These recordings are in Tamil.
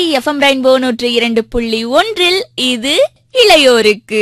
எஃப்எம் ரெயின்போ நூற்று இரண்டு புள்ளி ஒன்றில் இது இளையோருக்கு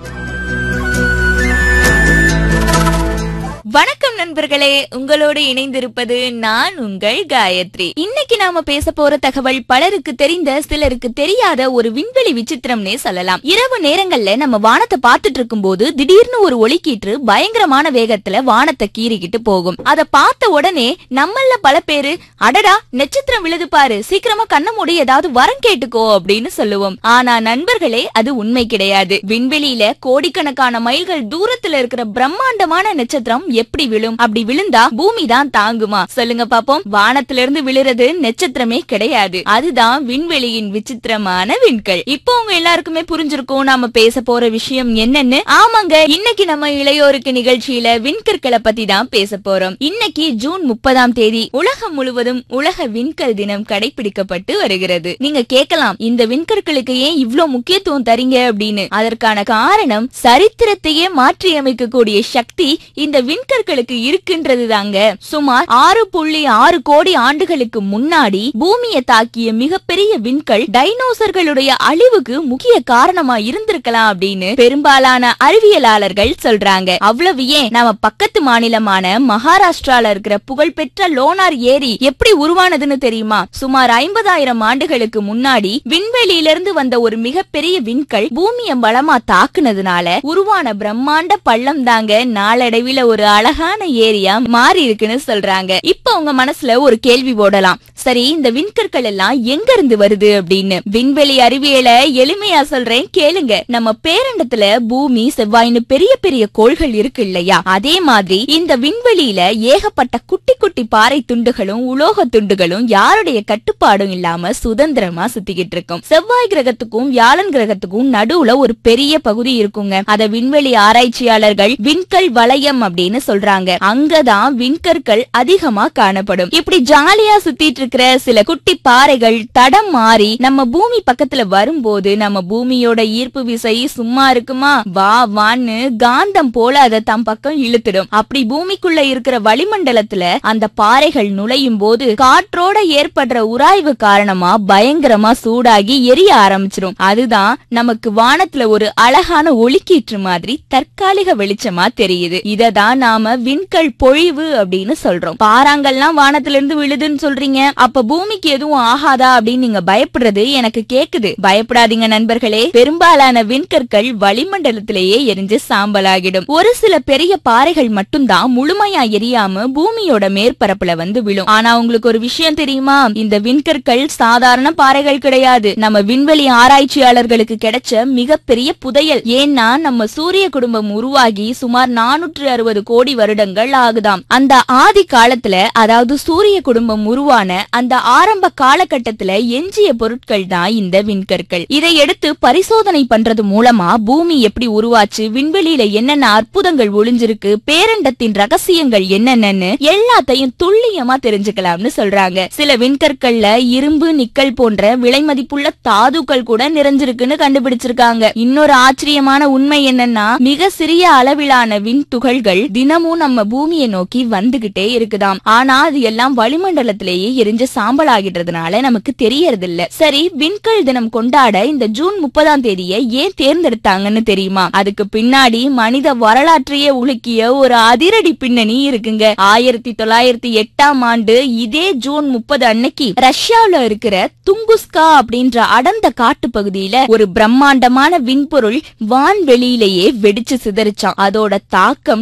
வணக்கம் நண்பர்களே உங்களோடு இணைந்திருப்பது நான் உங்கள் காயத்ரி இன்னைக்கு நாம பேச போற தகவல் பலருக்கு தெரிந்த சிலருக்கு தெரியாத ஒரு விண்வெளி விசித்திரம்னே சொல்லலாம் இரவு நேரங்கள்ல நம்ம வானத்தை பார்த்துட்டு இருக்கும்போது திடீர்னு ஒரு ஒளிக்கீற்று பயங்கரமான வேகத்துல வானத்தை கீறிக்கிட்டு போகும் அத பார்த்த உடனே நம்மள பல பேரு அடடா நட்சத்திரம் விழுது பாரு சீக்கிரமா கண்ண மூடி ஏதாவது வரம் கேட்டுக்கோ அப்படின்னு சொல்லுவோம் ஆனா நண்பர்களே அது உண்மை கிடையாது விண்வெளியில கோடிக்கணக்கான மைல்கள் தூரத்துல இருக்கிற பிரம்மாண்டமான நட்சத்திரம் எப்படி விழும் அப்படி விழுந்தா பூமி தான் தாங்குமா சொல்லுங்க பாப்போம் வானத்துல இருந்து விழுறது நட்சத்திரமே கிடையாது அதுதான் விண்வெளியின் விசித்திரமான விண்கள் இப்போ உங்க எல்லாருக்குமே புரிஞ்சிருக்கும் நாம பேச போற விஷயம் என்னன்னு ஆமாங்க இன்னைக்கு நம்ம இளையோருக்கு நிகழ்ச்சியில விண்கற்களை பத்தி தான் பேச போறோம் இன்னைக்கு ஜூன் முப்பதாம் தேதி உலகம் முழுவதும் உலக விண்கல் தினம் கடைபிடிக்கப்பட்டு வருகிறது நீங்க கேட்கலாம் இந்த விண்கற்களுக்கு ஏன் இவ்ளோ முக்கியத்துவம் தரீங்க அப்படின்னு அதற்கான காரணம் சரித்திரத்தையே மாற்றி அமைக்கக்கூடிய சக்தி இந்த விண்கற்களுக்கு இருக்கின்றது தாங்க சுமார் ஆறு புள்ளி ஆறு கோடி ஆண்டுகளுக்கு முன்னாடி பூமியை தாக்கிய மிகப்பெரிய விண்கல் டைனோசர்களுடைய அழிவுக்கு முக்கிய காரணமா இருந்திருக்கலாம் அப்படின்னு பெரும்பாலான அறிவியலாளர்கள் சொல்றாங்க அவ்வளவு ஏன் நம்ம பக்கத்து மாநிலமான மகாராஷ்டிரால இருக்கிற புகழ்பெற்ற லோனார் ஏரி எப்படி உருவானதுன்னு தெரியுமா சுமார் ஐம்பதாயிரம் ஆண்டுகளுக்கு முன்னாடி விண்வெளியிலிருந்து வந்த ஒரு மிகப்பெரிய விண்கல் பூமியை பலமா தாக்குனதுனால உருவான பிரம்மாண்ட பள்ளம் தாங்க நாளடைவில ஒரு அழகான ஏரியா மாறி இருக்குன்னு சொல்றாங்க இப்ப உங்க மனசுல ஒரு கேள்வி போடலாம் சரி இந்த விண்கற்கள் எல்லாம் எங்க இருந்து வருது அப்படின்னு விண்வெளி அறிவியலை எளிமையா சொல்றேன் கேளுங்க நம்ம பேரண்டத்துல பூமி செவ்வாய்னு பெரிய பெரிய கோள்கள் இருக்கு இல்லையா அதே மாதிரி இந்த விண்வெளியில ஏகப்பட்ட குட்டி குட்டி பாறை துண்டுகளும் உலோக துண்டுகளும் யாருடைய கட்டுப்பாடும் இல்லாம சுதந்திரமா சுத்திக்கிட்டு இருக்கும் செவ்வாய் கிரகத்துக்கும் வியாழன் கிரகத்துக்கும் நடுவுல ஒரு பெரிய பகுதி இருக்குங்க அத விண்வெளி ஆராய்ச்சியாளர்கள் விண்கல் வளையம் அப்படின்னு சொல்றாங்க அங்கதான் விண்கற்கள் அதிகமா காணப்படும் இப்படி ஜாலியா சுத்திட்டு இருக்கிற சில குட்டி பாறைகள் தடம் மாறி நம்ம பூமி பக்கத்துல வரும்போது நம்ம பூமியோட ஈர்ப்பு விசை சும்மா இருக்குமா வா வான்னு காந்தம் போல அதை தம் பக்கம் இழுத்துடும் அப்படி பூமிக்குள்ள இருக்கிற வளிமண்டலத்துல அந்த பாறைகள் நுழையும் போது காற்றோட ஏற்படுற உராய்வு காரணமா பயங்கரமா சூடாகி எரிய ஆரம்பிச்சிடும் அதுதான் நமக்கு வானத்துல ஒரு அழகான ஒளிக்கீற்று மாதிரி தற்காலிக வெளிச்சமா தெரியுது இததான் நாம விண்கல் பொழிவு அப்படின்னு சொல்றோம் பாறாங்கல்லாம் வானத்துல இருந்து விழுதுன்னு சொல்றீங்க அப்ப பூமிக்கு எதுவும் ஆகாதா அப்படின்னு நீங்க பயப்படுறது எனக்கு கேக்குது பயப்படாதீங்க நண்பர்களே பெரும்பாலான விண்கற்கள் வளிமண்டலத்திலேயே எரிஞ்சு சாம்பலாகிடும் ஒரு சில பெரிய பாறைகள் மட்டும்தான் முழுமையா எரியாம பூமியோட மேற்பரப்புல வந்து விழும் ஆனா உங்களுக்கு ஒரு விஷயம் தெரியுமா இந்த விண்கற்கள் சாதாரண பாறைகள் கிடையாது நம்ம விண்வெளி ஆராய்ச்சியாளர்களுக்கு கிடைச்ச மிகப்பெரிய புதையல் ஏன்னா நம்ம சூரிய குடும்பம் உருவாகி சுமார் நானூற்று அறுபது கோடி வருடங்கள் ஆகுதாம் அந்த ஆதி காலத்துல அதாவது சூரிய குடும்பம் உருவான அந்த ஆரம்ப காலகட்டத்துல எஞ்சிய பொருட்கள் தான் இந்த விண்கற்கள் இதை எடுத்து பரிசோதனை பண்றது மூலமா பூமி எப்படி உருவாச்சு விண்வெளியில என்னென்ன அற்புதங்கள் ஒளிஞ்சிருக்கு பேரண்டத்தின் ரகசியங்கள் என்னென்னு எல்லாத்தையும் துல்லியமா தெரிஞ்சுக்கலாம்னு சொல்றாங்க சில விண்கற்கள்ல இரும்பு நிக்கல் போன்ற விலை மதிப்புள்ள தாதுக்கள் கூட நிறைஞ்சிருக்குன்னு கண்டுபிடிச்சிருக்காங்க இன்னொரு ஆச்சரியமான உண்மை என்னன்னா மிக சிறிய அளவிலான விண் துகள்கள் தினமும் நம்ம பூமியை நோக்கி வந்துகிட்டே இருக்குதாம் ஆனா அது எல்லாம் வளிமண்டலத்திலேயே எரிஞ்சு சாம்பல் ஆகிடுறதுனால நமக்கு தெரியறது இல்ல சரி விண்கல் தினம் கொண்டாட இந்த ஜூன் முப்பதாம் தேதியை ஏன் தேர்ந்தெடுத்தாங்கன்னு தெரியுமா அதுக்கு பின்னாடி மனித வரலாற்றையே உலுக்கிய ஒரு அதிரடி பின்னணி இருக்குங்க ஆயிரத்தி தொள்ளாயிரத்தி எட்டாம் ஆண்டு இதே ஜூன் முப்பது அன்னைக்கு ரஷ்யாவுல இருக்கிற துங்குஸ்கா அப்படின்ற அடர்ந்த காட்டு பகுதியில ஒரு பிரம்மாண்டமான விண்பொருள் வான்வெளியிலேயே வெடிச்சு சிதறிச்சான் அதோட தாக்கம்